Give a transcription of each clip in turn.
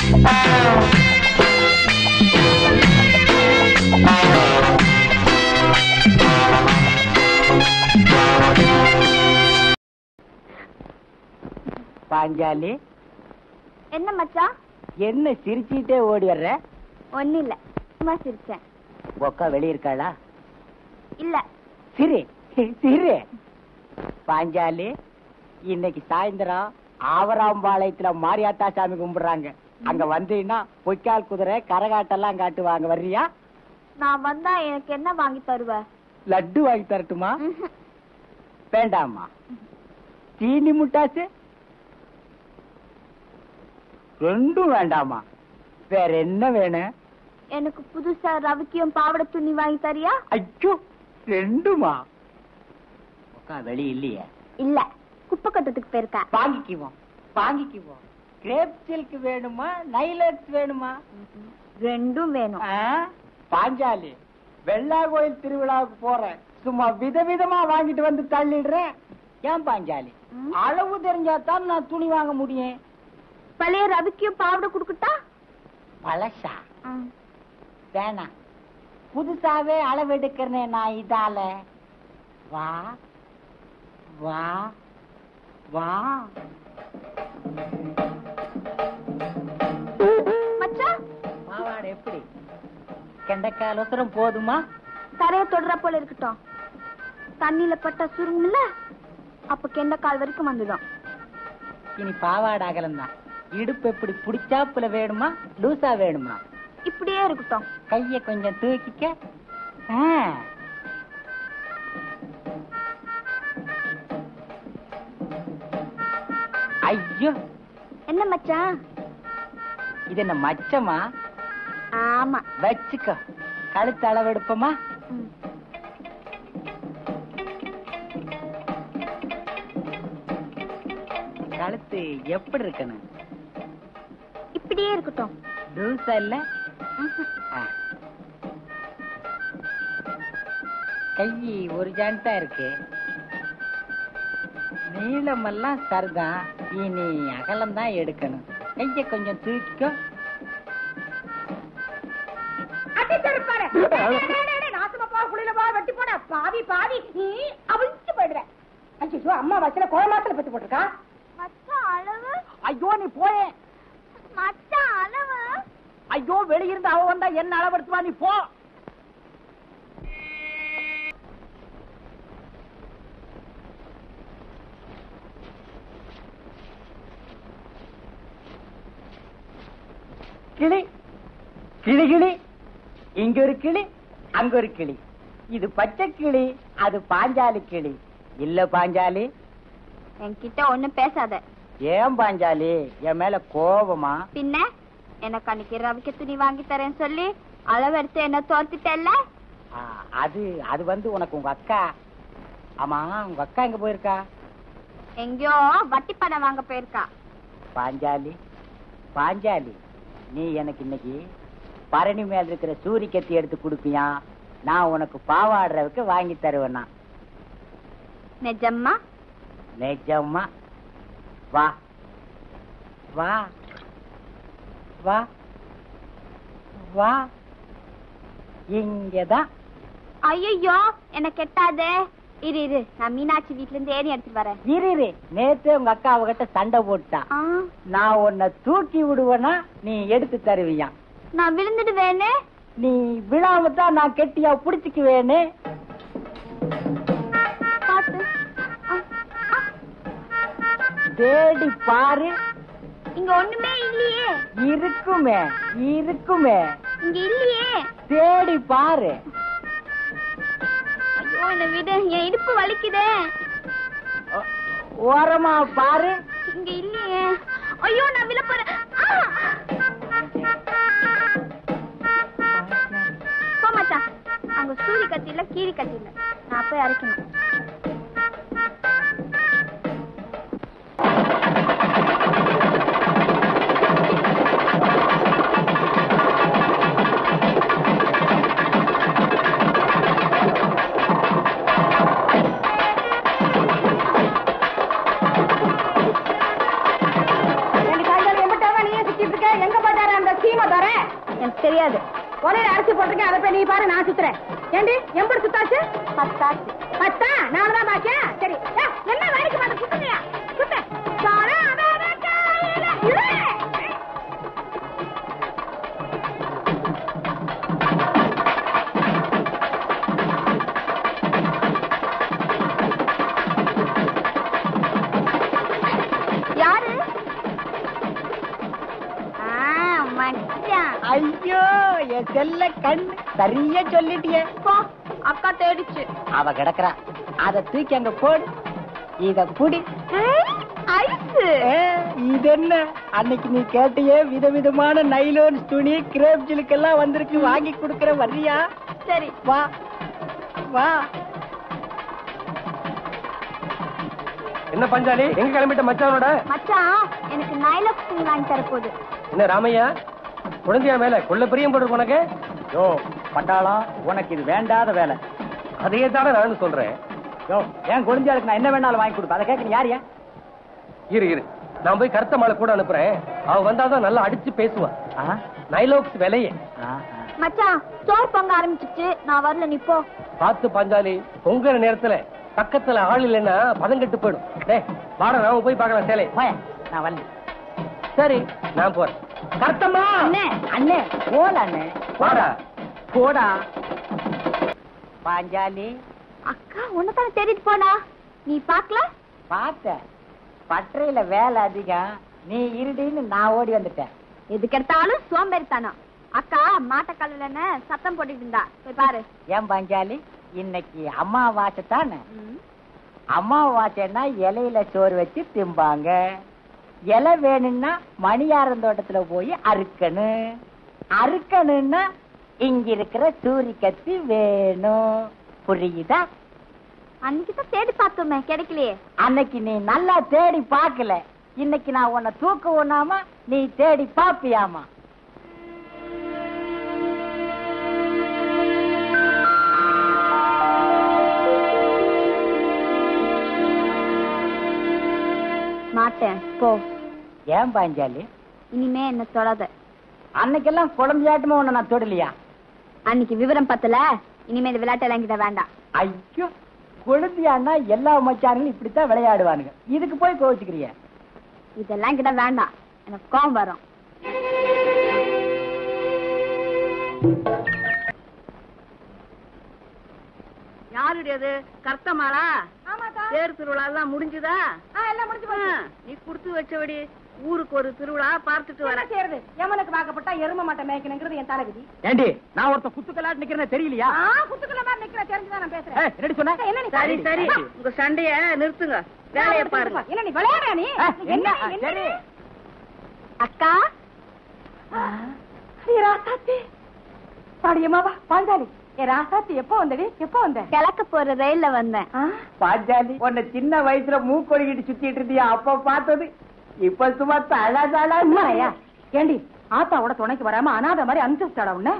பாஞ்சாலி என்ன மச்சான் என்ன சிரிச்சிட்டே ஓடி வர்ற ஒன்னும் இல்ல சும்மா சிரிச்சேன் ஒக்கா வெளிய இருக்காளா இல்ல சிரி சிரி பாஞ்சாலி இன்னைக்கு சாயந்தரம் ஆவராம்பாளையத்துல மாரியாத்தா சாமி கும்பிடுறாங்க அங்க வந்தீங்கன்னா பொய்க்கால் குதிரை கரகாட்டெல்லாம் காட்டுவாங்க வர்றியா நான் வந்தா எனக்கு என்ன வாங்கி தருவ லட்டு வாங்கி தரட்டுமா ம்ஹும். வேண்டாமா சீனி முட்டாசு ரெண்டும் வேண்டாமா வேற என்ன வேணும் எனக்கு புதுசா ரவிக்கியும் பாவாடை துணி வாங்கி தரியா ஐயோ ரெண்டுமா அக்கா வெளி இல்லையே இல்ல குப்பை கட்டத்துக்கு போயிருக்கா வாங்கிக்குவோம் வாங்கிக்குவோம் கிரேப் சில்க் வேணுமா நைலக்ஸ் வேணுமா ரெண்டும் வேணும் ஆ? பாஞ்சாலி வெள்ளா கோயில் திருவிழாவுக்கு போறேன் சும்மா விதவிதமா வாங்கிட்டு வந்து தள்ளிடுறேன் ஏன் பாஞ்சாலி ம். அளவு தெரிஞ்சாதான் நான் துணி வாங்க முடியும் பழைய ரவிக்கியும் பாவாடை குடுக்கட்டா பழசா வேணாம் புதுசாவே அளவெடுக்கிறனே நான் இதால வா வா வா மச்சான் பாவாடை எப்படி கெண்டைக்கால் ஒசரம் போதுமா தரைய தொடுற போல இருக்கட்டும் தண்ணியில பட்டா சுருங்குல அப்ப கெண்ட கால் வரைக்கும் வந்துடும் இனி பாவாடை அகலம் தான் இடுப்பு எப்படி புடிச்சாப்புல வேணுமா லூசா வேணுமா இப்படியே இருக்கட்டும் கைய கொஞ்சம் தூக்கிக்க ஆ. ஐயோ என்ன மச்சான் இது என்ன மச்சமா ஆமா வச்சுக்கோ கழுத்து அளவெடுப்போமா ம். கழுத்து எப்படி இருக்கணும் இப்படியே இருக்கட்டும் லூசா இல்ல ம்ஹும். ஆ. கை ஒரு ஜான்டா இருக்கு நீளமெல்லாம் சரிதான் இனி அகலம் தான் எடுக்கணும் கைய கொஞ்சம் தூக்கிக்கோ பாவி பாவி நீ அவிழ்த்து போயிடுவேன் ஐயோ அம்மா வச்சல கோலமாசல பத்தி போட்டிருக்கா மச்சான் அளவு ஐயோ நீ போயே மச்சான் அளவு ஐயோ வெளியிருந்து அவ வந்தா என்ன அளவெடுத்துவா நீ போ கிளி கிளி கிளி இங்க ஒரு கிளி அங்க ஒரு கிளி இது பச்சை கிளி அது பாஞ்சாலி கிளி இல்ல பாஞ்சாலி என்கிட்ட ஒண்ணும் பேசாத ஏன் பாஞ்சாலி என் மேல கோபமா பின்ன எனக்கு அன்னைக்கு ரவிக்க துணி வாங்கி தரேன்னு சொல்லி அளவு எடுத்து என்ன தோர்த்திட்டல்ல ஆ, அது அது வந்து உனக்கு உங்க அக்கா ஆமா உங்க அக்கா எங்க போயிருக்கா எங்கேயோ வட்டி பணம் வாங்க போயிருக்கா பாஞ்சாலி பாஞ்சாலி நீ எனக்கு இன்னைக்கு பரணி மேல இருக்கிற சூரிய கத்தி எடுத்து கொடுப்பியா நான் உனக்கு பாவாடுறதுக்கு வாங்கி தருவேனா நிஜம்மா நிஜமா வா வா வா வா இங்கதான் ஐயோ என்ன கெட்டாதே இரு இரு நான் மீனாட்சி வீட்ல இருந்து ஏறி எடுத்துட்டு வரேன் இரு இரு. நேத்து உங்க அக்கா அவகிட்ட சண்டை போட்டா ஆ, நான் உன்னை தூக்கி விடுவேனா நீ எடுத்து தருவியா நான் விழுந்துடுவேனே நீ விழாம தான் நான் கெட்டியா புடிச்சுக்குவேன்னு பாத்து ஆ, ஆ, தேடி பாரு இங்க ஒண்ணுமே இல்லையே இருக்குமே இருக்குமே இங்க இல்லையே தேடி பாரு ஐயோ என்ன விடு என் இடுப்பு வலிக்குதே ஓ- ஓரமா பாரு இங்க இல்லையே ஐயோ நான் விழ போறேன் ஆ! போ மச்சான் அங்க சூரி கத்தி இல்ல கீரி கத்தி இல்ல நான் போய் அரைக்கணும் ரெண்டு காய்கறி எம்பிட்டாவா நீயே சுத்திட்டு இருக்க எங்க போட்ட எனக்கு தெரியாது ஒலையில அரிசி போட்டிருக்கேன் அதை போய் நீ பாரு நான் சுத்துறேன் ஏண்டி எம்பது சுத்தாச்சு பத்தாச்சு பத்தா நாலு தான் பாக்கியா சரி ஏ, என்ன வேலைக்கு மாட்ட சுத்துறியா சுத்த சாரா, அத, அத, காயில, இரு. யாரு ஆ, மச்சான் ஐயோ என் செல்ல கண் சரியா சொல்லிட்டியே போ, அக்கா தேடிச்சு அவ கிடக்குறா அத தூக்கி அங்க போடு இத புடி ஐஸ் ஏ, இது என்ன அன்னைக்கு நீ கேட்டியே விதவிதமான நைலோன் துணி கிரேப் ஜிலுக்கெல்லாம் வந்திருக்கு வாங்கி கொடுக்கற வர்றியா சரி வா வா என்ன பஞ்சாலி எங்க கிளம்பிட்ட மச்சானோட மச்சான் எனக்கு நைலக்ஸ் துணி வாங்கி தர போகுது என்ன ராமையா குழந்தையா மேல கொள்ள பிரியம் போட்டு உனக்கு யோ பட்டாளம் உனக்கு இது வேண்டாத வேலை அதையே தானே நானும் சொல்றேன் யோ என் குழந்தையாளுக்கு நான் என்ன வேணாலும் வாங்கி கொடுப்பேன் அதை கேட்க யார் இரு இரு நான் போய் கருத்த மாலை கூட அனுப்புறேன் அவ வந்தாதான் நல்லா அடிச்சு பேசுவா நைலோக்ஸ் விலையே மச்சான் சோறு பொங்க ஆரம்பிச்சிச்சு நான் வரல நீ போ பார்த்து பஞ்சாலி பொங்குற நேரத்துல பக்கத்துல ஆள் இல்லைன்னா பதங்கெட்டு போயிடும் டேய் வாடா நாம போய் பார்க்கலாம் சேலை நான் வரல சரி நான் போறேன் கருத்தம்மா அண்ணே அண்ணே போல அண்ணே வாடா போடா பாஞ்சாலி அக்கா உன்னதானே தேடிட்டு போனா நீ பாக்கல பார்த்தேன் பட்டறையில வேலை அதிகம் நீ இருடின்னு நான் ஓடி வந்துட்டேன் எதுக்கு எடுத்தாலும் சோம்பேறித்தனம் அக்கா மாட்டக்கல்லுலன்னு சத்தம் போட்டுட்டு இருந்தா போய் பாரு ஏன் பாஞ்சாலி இன்னைக்கு அம்மாவாசை தானே அம்மாவாசைன்னா இலையில சோறு வச்சு திம்பாங்க இலை வேணும்னா மணியாரன் தோட்டத்துல போய் அறுக்கணும் அறுக்கணும்னா இங்க இருக்கிற சூரி கத்தி வேணும் புரியுதா அன்னைக்கு தான் தேடி பார்த்தோமே கிடைக்கலையே அன்னைக்கு நீ நல்லா தேடி பார்க்கல இன்னைக்கு நான் உன்னை தூக்க ஒண்ணாம நீ தேடி பாப்பியாமா மாட்டேன் போ ஏன் பாஞ்சாலி இனிமே என்ன தொடாத அன்னைக்கெல்லாம் குழந்தையாட்டமா உன்னை நான் தொடலையா அன்னைக்கு விவரம் பத்தல இனிமே இந்த விளையாட்டு எல்லாம் கிட்ட வேண்டாம் ஐயோ குழந்தையான்னா எல்லா மச்சானுங்களும் இப்படித்தான் விளையாடுவானுங்க இதுக்கு போய் கோவிச்சுக்கிறிய இதெல்லாம் கிட்ட வேண்டாம் எனக்கு கோவம் வரும் யாருடையது கர்த்தமாளா ஆமாக்கா தேர் திருவிழா எல்லாம் முடிஞ்சுதா ஆ, எல்லாம் முடிஞ்சு போச்சு ஆ, நீ குடுத்து வச்சபடி ஊருக்கு ஒரு திருவிழா பார்த்துட்டு என்ன வரேன் செய்யறது எமனுக்கு வாக்கப்பட்டா எரும மாட்டை மேய்க்கணுங்கிறது என் தலைவிதி ஏண்டி நான் ஒருத்த குத்துக்கலாட்டு நிக்கிறேன் தெரியலையா ஆ குத்துக்குள்ள மாதிரி நிக்கிற தெரிஞ்சுதான் நான் பேசுறேன் ஏய், என்னடி சொன்ன என்ன நீ சரி சரி உங்க சண்டைய நிறுத்துங்க வேலையை பாருங்க என்ன நீ விளையாடுற நீ ஏய், என்ன என்ன சரி அக்கா அடி ராசாத்தி பாடியம்மாவா பாஞ்சாலி ஏ ராசாத்தி எப்போ வந்தடி எப்போ வந்த கிழக்க போற ரயில்ல வந்தேன் ஆ? பாஞ்சாலி உன்னை சின்ன வயசுல மூக்கொழுகிட்டு சுத்திட்டு இருந்தியா அப்ப பார்த்தது இப்ப சும்மா தழதழ உண்மையா ஏண்டி ஆத்தாவோட துணைக்கு வராம அனாதை மாதிரி அனுப்பிச்சுட்டாடா உன்ன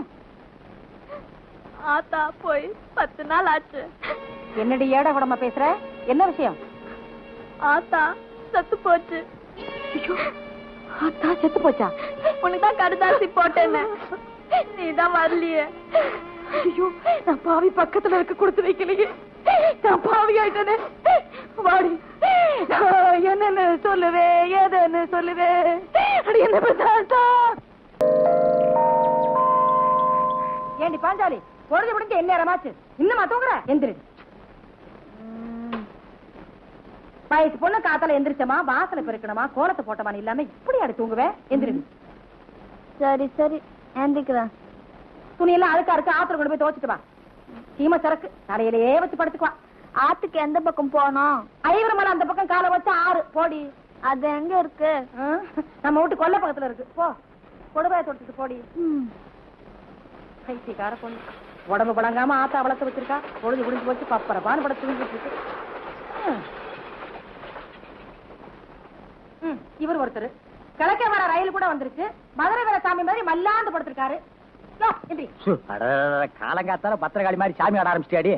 ஆத்தா போய் பத்து நாள் ஆச்சு என்னடி ஏட கூடமா பேசுற என்ன விஷயம் ஆத்தா சத்து போச்சு ஆத்தா செத்து போச்சா உனக்கு தான் கடுதாசி போட்டேன்னு நீதான் வரலையே ஐயோ நான் பாவி பக்கத்துல இருக்க கொடுத்து வைக்கலையே நான் பாவி ஆயிட்டனே வாடி ஆஹ், என்னன்னு சொல்லுவே ஏதுன்னு சொல்லுவே அடி என்ன பெத்தாத்தா ஏண்டி பாஞ்சாலி பொழுது முடிஞ்சு என்ன நேரமாச்சு இன்னுமா தூங்குற எந்திரி வயசு பொண்ணு காத்தால எந்திரிச்சமா வாசல பெருக்கணுமா கோலத்தை போட்டமான்னு இல்லாம இப்படி அடி தூங்குவேன் எந்திரி சரி சரி ஏந்திக்கிறேன் துணியெல்லாம் அழுக்கா இருக்கு ஆத்துல கொண்டு போய் துவச்சிட்டு வா சீம சரக்கு தலையிலேயே வச்சு படுத்துக்குவா ஆத்துக்கு எந்த பக்கம் போனோம் ஐவரமலை அந்த பக்கம் காலை வச்சு ஆறு போடி அது எங்க இருக்கு ஆ, நம்ம வீட்டு கொல்லை பக்கத்துல இருக்கு போ கொடுவைய தொடுத்துட்டு போடி பைத்தியக்கார பொண்ணு உடம்பு படங்காம ஆத்தா வளர்த்து வச்சிருக்கா பொழுது குடிஞ்சு போச்சு பப்பர பானு பட தூங்கிட்டு இருக்கு ம். ம், இவர் ஒருத்தர் கிழக்க வர ரயில் கூட வந்துருச்சு மதுரை வேற சாமி மாதிரி மல்லாந்து படுத்திருக்காரு யோ, எந்திரி. காலங்காத்தால பத்திரகாளி மாதிரி சாமி ஆட ஆரம்பிச்சிட்டியாடி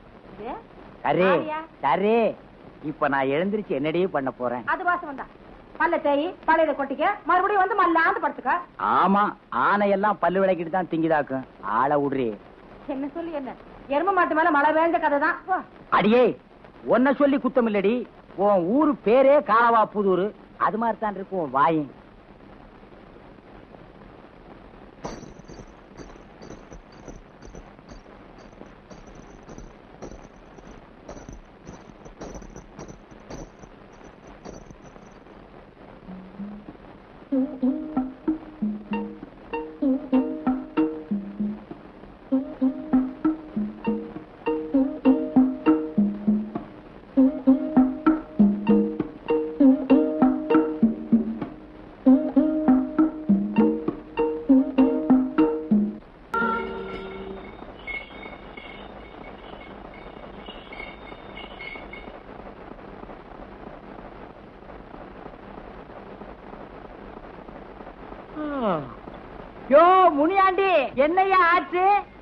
இது, சரி ஆரியா? சரி இப்ப நான் எழுந்திருச்சு என்னடி பண்ண போறேன் அது வாசம் வந்தா பல்ல தேய் பழையத கொட்டிக்க மறுபடியும் வந்து மல்லாந்து படுத்துக்க ஆமா ஆனையெல்லாம் பல்லு விளக்கிட்டு தான் திங்கிதாக்கும் ஆளை விடுறி என்ன சொல்லி என்ன எரும மாட்டு மேல மழை வேஞ்ச கதை தான் அடியே உன்னை சொல்லி குத்தம் இல்லடி உன் ஊரு பேரே காலவா புதூர் அது மாதிரி தான் இருக்கும் உன் வாயும் யோ முனியாண்டி என்னையா ஆச்சு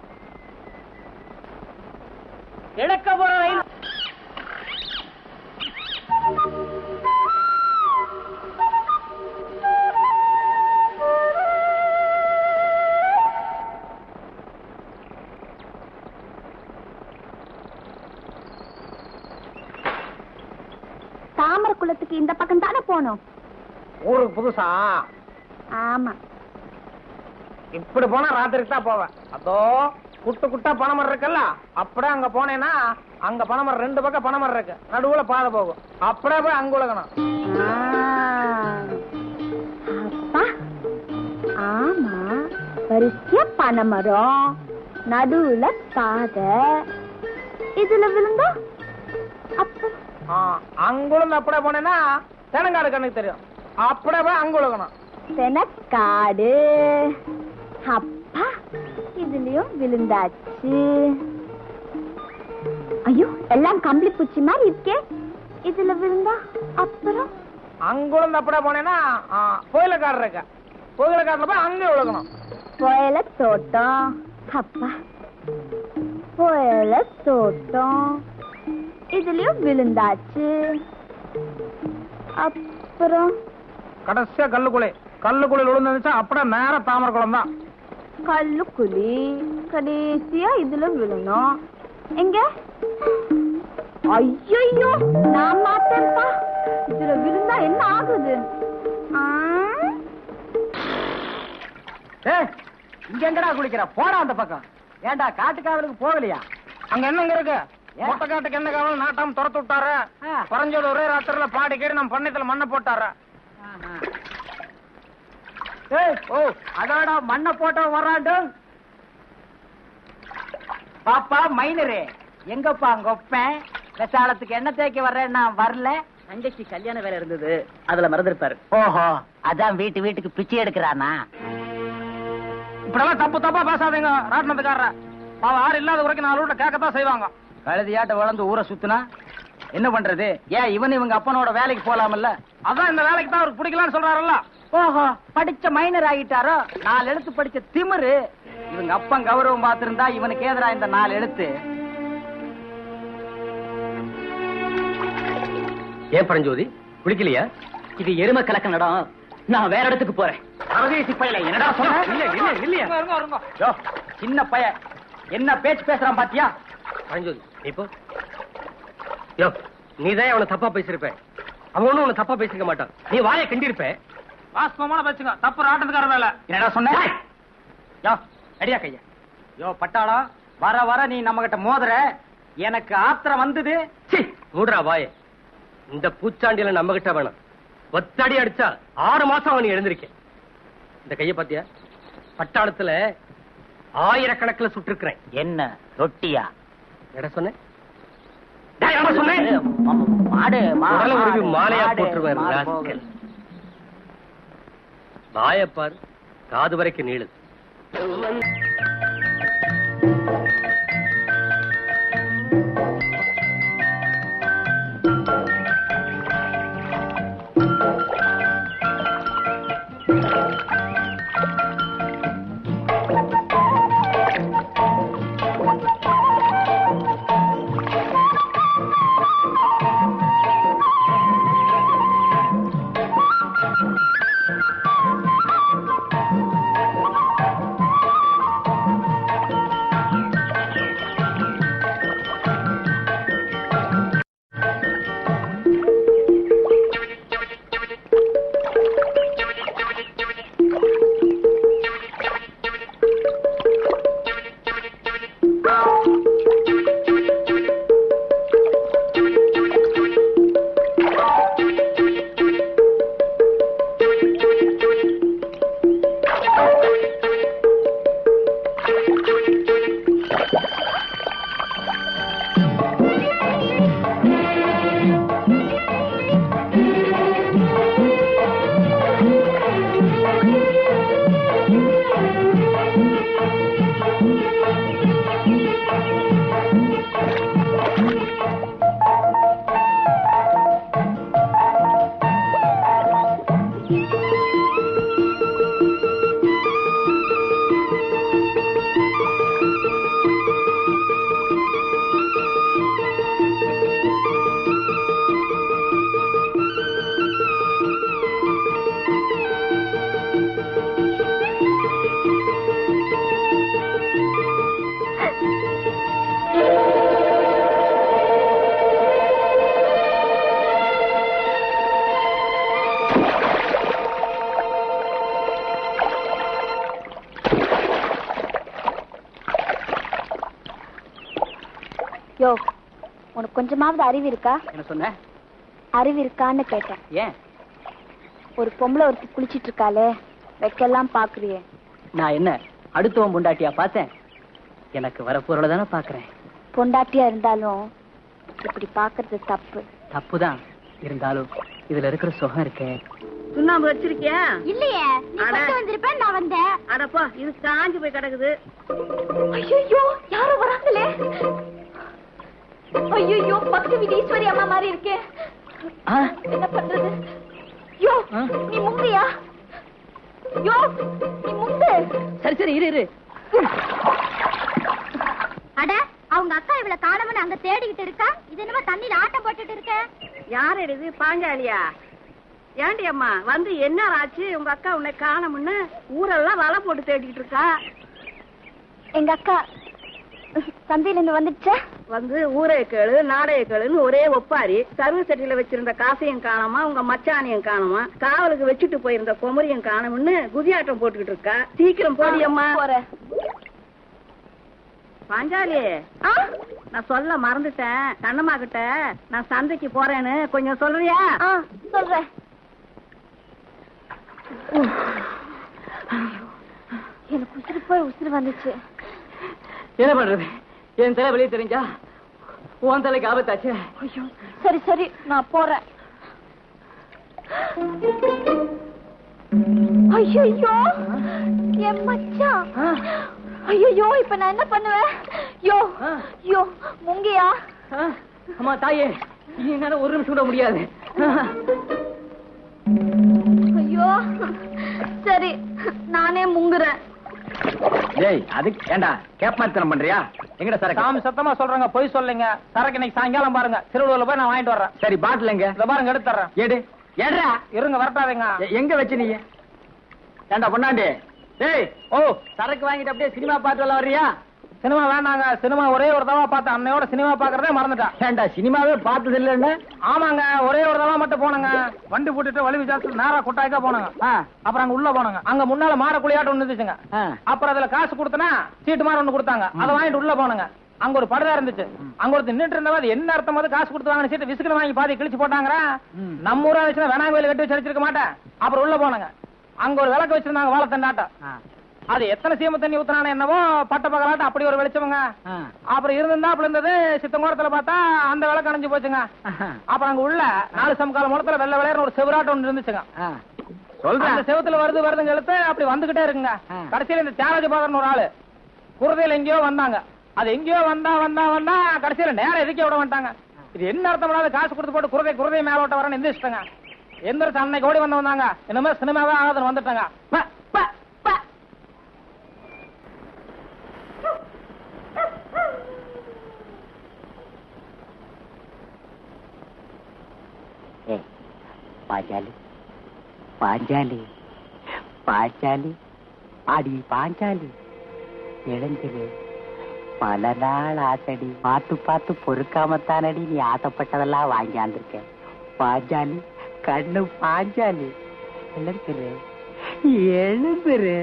இழக்க போற ரயில் தாமரை குளத்துக்கு இந்த பக்கம் தானே போனோம் ஊருக்கு புதுசா ஆமா இப்படி போனா ராத்திரிக்கு தான் போவேன் அதோ குட்டு குட்டா பனைமரம் இருக்குல்ல அப்படியே அங்க போனேன்னா அங்க பனைமரம் ரெண்டு பக்கம் பனைமரம் இருக்கு நடுவுல பாதை போகும் அப்படியே போய் அங்க உலகணும் ஆ. அப்பா ஆமா வரிசையா பனைமரம் நடுவுல பாதை இதுல விழுந்தா அப்ப அங்குழுந்து அப்படியே போனேன்னா தெனங்காடு கண்ணுக்கு தெரியும் அப்படியே போய் அங்க உலகணும் தெனக்காடு அப்பா இதுலயும் விழுந்தாச்சு ஐயோ எல்லாம் கம்பளி பூச்சி மாதிரி இருக்கே இதுல விழுந்தா அப்புறம் அங்குழுந்து அப்படியே போனேன்னா கோயிலக்காடு இருக்கு கோயிலக்காடுல போய் அங்கே உலகணும் புயல தோட்டம் அப்பா புயல தோட்டம் இதுலயும் விழுந்தாச்சு அப்புறம் கடைசியா கல்லுக்குழி கல்லுக்குழியில் விழுந்துருந்துச்சா அப்படியே நேரா தாமரை குளம் தான் கல்லுக்குழி கடைசியா இதுல விழணும் எங்க ஐயோ நான் மாட்டேன்ப்பா இதுல விழுந்தா என்ன ஆகுது ஆ? ஏய், இங்க எங்கடா குளிக்கிற போடா அந்த பக்கம் ஏன்டா காட்டுக்காவலுக்கு போகலையா அங்க என்னங்க இருக்கு ஏன்? மொட்டை காட்டுக்கு என்ன காவல் நாட்டாம துரத்து விட்டாரு ஆ. பரஞ்சோடு ஒரே ராத்திரில பாடி கேடு நம்ம பண்ணையத்துல மண்ணை போட்டாரு ஏய், ஓ அதோட மண்ணை போட்ட வர்றாண்டு பாப்பா மைனரு எங்கப்பா கொப்பேன் விசாலத்துக்கு என்ன தேய்க்க வர்றேன் நான் வரல தங்கச்சி கல்யாண வேலை இருந்தது அதுல மறந்துருப்பாரு ஓஹோ அதான் வீட்டு வீட்டுக்கு பிச்சை எடுக்கிறானா இப்படிலாம் தப்பு தப்பா பேசாதீங்க ராட்டினத்துக்காரர அவ யாரும் இல்லாத வரைக்கும் நாலு வீட்டை கேட்கத்தான் செய்வாங்க கழுதியாட்ட வளர்ந்து ஊரை சுத்துனா என்ன பண்றது ஏன் இவன் இவங்க அப்பனோட வேலைக்கு போலாமல்ல அதான் இந்த வேலைக்கு தான் அவருக்கு பிடிக்கலாம்னு சொல்றாருல்ல ஓஹோ படிச்ச மைனர் ஆகிட்டாரோ நாலு எழுத்து படிச்ச திமிரு இவங்க அப்பன் கௌரவம் பார்த்திருந்தா இவனுக்கு ஏதரா இந்த நாலு எழுத்து ஏன் பரஞ்சோதி குளிக்கலையா இது எரும கலக்க நடம் நான் வேற இடத்துக்கு போறேன் பரதேசி பையல என்னடா சொன்ன இல்ல இல்ல இல்லையா இருங்க, இருங்க, இருங்க. யோ, சின்ன பையன் என்ன பேச்சு பேசுறான் பாத்தியா பரஞ்சோதி நீ போ யோ நீதான் அவனை தப்பா பேசிருப்ப அவன் ஒண்ணும் உன்னை தப்பா பேசிக்க மாட்டான் நீ வாயை கிண்டிருப்ப வாஸ்தவமான பேசுங்க தப்பு ராட்டத்துக்கார வேலை என்னடா சொன்ன யோ அடியா கையா யோ பட்டாளா வர வர நீ நம்ம கிட்ட மோதுற எனக்கு ஆத்திரம் வந்தது சீ, மூடுறா வாயை இந்த பூச்சாண்டியில நம்ம கிட்ட வேணாம் ஒத்தடி அடிச்சா ஆறு மாசம் அவன் எழுந்திருக்கேன் இந்த கைய பாத்தியா பட்டாளத்துல ஆயிரக்கணக்கில் சுட்டிருக்கிறேன் என்ன ரொட்டியா என்ன சொன்னேன் டேய், என்ன சொன்னேன் மாடு மா- உடலை உருவி மாடு, மாலையா மாடு, போட்டுருவாரு மாடு ராஸ்கல். போகுது. வாயப்பார் காது வரைக்கும் நீளுது யோ உனக்கு கொஞ்சமாவது அறிவு இருக்கா என்ன சொன்ன அறிவு இருக்கான்னு கேட்டேன் ஏன் ஒரு பொம்பளை ஒருத்தி குளிச்சிட்டு இருக்காளே வைக்கலாம் பாக்குறியே நான் என்ன அடுத்தவன் பொண்டாட்டியா பார்த்தேன் எனக்கு வரப்போறத தானே பாக்குறேன் பொண்டாட்டியா இருந்தாலும் இப்படி பாக்குறது தப்பு தப்புதான் இருந்தாலும் இதுல இருக்கிற சுகம் இருக்கே சுண்ணாம்பு வச்சிருக்கியா இல்லையே நீ அட. கொண்டு வந்திருப்பேன் நான் வந்தேன் அடப்பா இது காஞ்சு போய் கிடக்குது ஐயோ யாரும் வராங்களே ஐயோ பக்தி விதி ஈஸ்வரி அம்மா மாதிரி இருக்கே ஆ, என்ன பண்றது யோ ஆ? நீ முங்கியா யோ நீ முங்கு சரி சரி இரு இரு அட அவங்க அக்கா இவள காணவன் அங்க தேடிக்கிட்டு இருக்கா இது என்னமோ தண்ணியில ஆட்டம் போட்டுட்டு இருக்க யார் இது பாஞ்சாலியா ஏண்டி அம்மா வந்து என்ன ஆச்சு உங்க அக்கா உன்னை காணமுன்னு ஊரெல்லாம் வலை போட்டு தேடிட்டு இருக்கா எங்க அக்கா சந்தையில இருந்து வந்துடுச்சா வந்து ஊரே கேளு நாடைய கேளுன்னு ஒரே ஒப்பாரி சர்வ சட்டியில வச்சிருந்த காசையும் காணோமா உங்க மச்சானையும் காணோமா காவலுக்கு வச்சுட்டு போயிருந்த குமரியும் காணோம்னு குதியாட்டம் போட்டுக்கிட்டு இருக்கா சீக்கிரம் போடியம்மா போறேன் பாஞ்சாலி ஆ? நான் சொல்ல மறந்துட்டேன் கண்ணம்மா கிட்ட நான் சந்தைக்கு போறேன்னு கொஞ்சம் சொல்றியா ஆ சொல்றேன் எனக்கு உசுறு போய் உசுறு வந்துச்சு என்ன பண்றது என் தலை வெளியே தெரிஞ்சா உன் தலைக்கு ஆபத்தாச்சே ஐயோ சரி சரி நான் போறேன் ஐயோ என் மச்சான் ஐயோ இப்ப நான் என்ன பண்ணுவேன் யோ ஆ. யோ முங்கியா ஆ, அம்மா தாயே என்னால ஒரு நிமிஷம் கூட முடியாது ஐயோ சரி நானே முங்குறேன் டேய் அதுக்கு ஏண்டா கேப் மாத்தனம் பண்றியா எங்கடா சரக்கு சாமி சத்தமா சொல்றாங்க பொய் சொல்லுங்க சரக்கு இன்னைக்கு சாயங்காலம் பாருங்க திருவள்ளூர்ல போய் நான் வாங்கிட்டு வர்றேன் சரி பாட்டில் எங்க இத பாருங்க எடுத்துறேன் ஏடு ஏடுறா இருங்க வரட்டாதீங்க எ- எங்க வச்சு நீ ஏண்டா பொண்ணாண்டி டேய் ஓ சரக்கு வாங்கிட்டு அப்படியே சினிமா பார்த்து வரல வர்றியா சினிமா வேண்டாங்க சினிமா ஒரே ஒரு தடவை பார்த்தேன் அன்னையோட சினிமா பாக்குறதே மறந்துட்டேன் ஏண்டா சினிமாவே பார்த்தது இல்லைன்னு ஆமாங்க ஒரே ஒரு தடவை மட்டும் போனங்க வண்டி போட்டுட்டு வழி விசாரிச்சு நேரா கொட்டாய்க்கா போனங்க ஆ, அப்புறம் அங்க உள்ள போனங்க அங்க முன்னால மாற குளியாட்டம் ஒண்ணு இருந்துச்சுங்க ஆ. அப்புறம் அதுல காசு கொடுத்தனா சீட்டு மாதிரி ஒண்ணு கொடுத்தாங்க அதை வாங்கிட்டு உள்ள போனங்க அங்க ஒரு படுதா இருந்துச்சு அங்க ஒரு நின்னுட்டு இருந்தவ அது என்ன அர்த்தம் அது காசு கொடுத்து வாங்கின சீட்டு விசுக்கு வாங்கி பாதி கிழிச்சு போட்டாங்க ம். நம்ம ஊரா வச்சுனா வேணாங்கோயில் கட்டி வச்சு அடிச்சிருக்க மாட்டேன் அப்புறம் உள்ள போனங்க அங்க ஒரு விளக்கு வச்சிருந்தாங்க வாழைத்தண்டாட்டம் ஆ, அது எத்தனை சீம தண்ணி ஊத்துனானோ என்னவோ பட்ட பகலாட்டம் அப்படி ஒரு வெளிச்சமுங்க ஆ. அப்புறம் இருந்திருந்தாப்புல இருந்தது சித்தங்கோரத்துல பார்த்தா அந்த விளக்கு அணைஞ்சு போச்சுங்க ஆஹா. அப்புறம் அங்க உள்ள நாலு சமகால முடத்துல வெள்ளை வெள்ளையர்னு ஒரு செவராட்டம் ஒன்று இருந்துச்சுங்க ஆ. சொல்றேன் அந்த செவத்துல வருது வருதுங்க எழுத்து அப்படி வந்துகிட்டே இருக்குங்க ஆ. கடைசியில இந்த தியாகராஜ பாதர்னு ஒரு ஆளு குருதையில எங்கேயோ வந்தாங்க அது எங்கேயோ வந்தா வந்தா வந்தா கடைசியில நேரம் எதுக்கே விட மாட்டாங்க இது என்ன அர்த்தம் பண்ணாது காசு கொடுத்து போட்டு குருதை குருதை மேலோட்ட வரேன்னு எந்திரிச்சிட்டாங்க எந்திரிச்சு அன்னைக்கு ஓடி வந்து வந்தாங்க இனிமே சினிமாவே ஆகாதுன்னு வந்துட்டாங்க ப, ப, ப. ஏய் பாஞ்சாலி பாஞ்சாலி பாஞ்சாலி அடி பாஞ்சாலி எழுந்திரு பல நாள் ஆசடி பார்த்து பார்த்து பொறுக்காமத்தானடி நீ ஆசைப்பட்டதெல்லாம் வாங்கியாந்திருக்க பாஞ்சாலி கண்ணு பாஞ்சாலி எழுந்திரு எழுந்திரு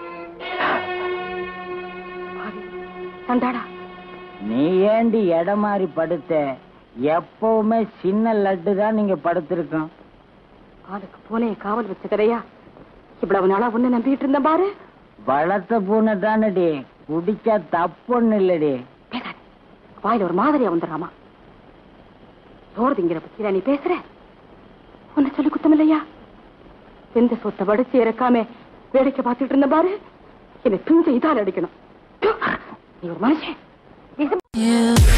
சண்டாடா நீ ஏண்டி இடம் மாதிரி படுத்த எப்பவுமே சின்ன லட்டு தான் நீங்க படுத்திருக்கோம் ஆளுக்கு பூனைய காவல் வச்சுக்கிறையா இவ்வளவு நாளா உன்னை நம்பிட்டு இருந்தேன் பாரு வளர்த்த பூனை தானடி குடிச்சா தப்புன்னு இல்லடி பேசாத வாயில ஒரு மாதிரியா வந்துடுறாமா சோறு திங்கிற பத்தியா நீ பேசுற உன்னை சொல்லி குத்தம் இல்லையா எந்த சொத்தை வடிச்சு இறக்காம வேடிக்கை பார்த்துட்டு இருந்த பாரு என்னை துஞ்ச இதால் அடிக்கணும் நீ ஒரு மனுஷன் You